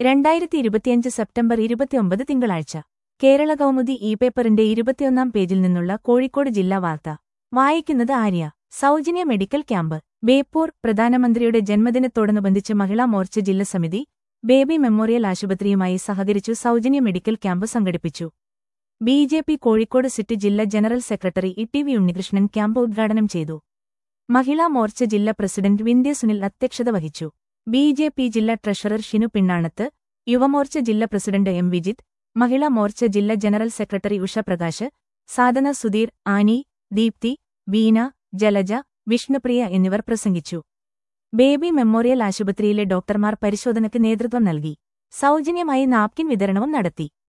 രണ്ടായിരത്തി ഇരുപത്തിയഞ്ച് സെപ്റ്റംബർ ഇരുപത്തിയൊമ്പത് തിങ്കളാഴ്ച കേരള കൗമുദി ഇ പേപ്പറിന്റെ ഇരുപത്തിയൊന്നാം പേജിൽ നിന്നുള്ള കോഴിക്കോട് ജില്ലാ വാർത്ത വായിക്കുന്നത് ആര്യ സൗജന്യ മെഡിക്കൽ ക്യാമ്പ് ബേപ്പൂർ പ്രധാനമന്ത്രിയുടെ ജന്മദിനത്തോടനുബന്ധിച്ച് മഹിളാ മോർച്ച ജില്ലാ സമിതി ബേബി മെമ്മോറിയൽ ആശുപത്രിയുമായി സഹകരിച്ചു സൗജന്യ മെഡിക്കൽ ക്യാമ്പ് സംഘടിപ്പിച്ചു B J P Kozhikode city ജില്ലാ general secretary E T V Unnikrishnan camp ഉദ്ഘാടനം ചെയ്തു മഹിളാ മോർച്ച ജില്ലാ പ്രസിഡന്റ് വിന്ധ്യ സുനിൽ അധ്യക്ഷത വഹിച്ചു ബി ജെ പി ജില്ലാ ട്രഷറർ ഷിനു പിണ്ണാണത്ത് യുവമോർച്ച ജില്ലാ പ്രസിഡന്റ് എം വിജിത് മഹിളാ മോർച്ച ജില്ലാ ജനറൽ സെക്രട്ടറി ഉഷ പ്രകാശ് സാധന സുധീർ ആനി ദീപ്തി ബീന ജലജ വിഷ്ണുപ്രിയ എന്നിവർ പ്രസംഗിച്ചു ബേബി മെമ്മോറിയൽ ആശുപത്രിയിലെ ഡോക്ടർമാർ പരിശോധനയ്ക്ക് നേതൃത്വം നൽകി സൗജന്യമായി നാപ്കിൻ വിതരണവും നടത്തി